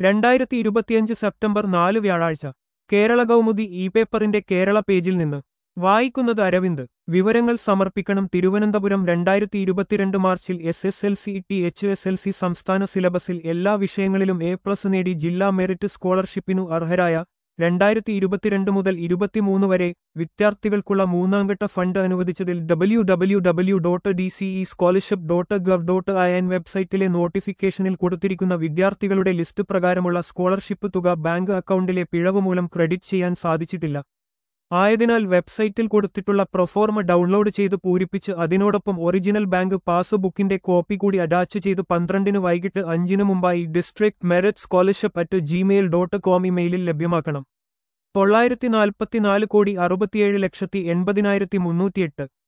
രണ്ടായിരത്തി ഇരുപത്തിയഞ്ച് സെപ്റ്റംബർ നാല് വ്യാഴാഴ്ച കേരള കൗമുദി ഇ പേപ്പറിന്റെ കേരള പേജിൽ നിന്ന് വായിക്കുന്നത് അരവിന്ദ് വിവരങ്ങൾ സമർപ്പിക്കണം തിരുവനന്തപുരം രണ്ടായിരത്തി ഇരുപത്തിരണ്ട് മാർച്ചിൽ S S L C T H S L C സംസ്ഥാന സിലബസിൽ എല്ലാ വിഷയങ്ങളിലും എ പ്ലസ് നേടി ജില്ലാ മെറിറ്റ് സ്കോളർഷിപ്പിനു അർഹരായ രണ്ടായിരത്തി ഇരുപത്തിരണ്ട് മുതൽ ഇരുപത്തിമൂന്ന് വരെ വിദ്യാർത്ഥികൾക്കുള്ള മൂന്നാംഘട്ട ഫണ്ട് അനുവദിച്ചതിൽ W W W dot D C E scholarship dot gov dot I N വെബ്സൈറ്റിലെ നോട്ടിഫിക്കേഷനിൽ കൊടുത്തിരിക്കുന്ന വിദ്യാർത്ഥികളുടെ ലിസ്റ്റ് പ്രകാരമുള്ള സ്കോളർഷിപ്പ് തുക ബാങ്ക് അക്കൗണ്ടിലെ പിഴവ് മൂലം ക്രെഡിറ്റ് ചെയ്യാൻ സാധിച്ചിട്ടില്ല ആയതിനാൽ വെബ്സൈറ്റിൽ കൊടുത്തിട്ടുള്ള പ്രൊഫോർമ ഡൗൺലോഡ് ചെയ്ത് പൂരിപ്പിച്ച് അതിനോടൊപ്പം ഒറിജിനൽ ബാങ്ക് പാസ്ബുക്കിന്റെ കോപ്പി കൂടി അറ്റാച്ച് ചെയ്ത് പന്ത്രണ്ടിന് വൈകിട്ട് അഞ്ചിന് മുമ്പായി district merit scholarship at Gmail dot com ഇമെയിലിൽ ലഭ്യമാക്കണം തൊള്ളായിരത്തി നാൽപ്പത്തിനാല് കോടി അറുപത്തിയേഴ് ലക്ഷത്തി എൺപതിനായിരത്തി മുന്നൂറ്റിയെട്ട്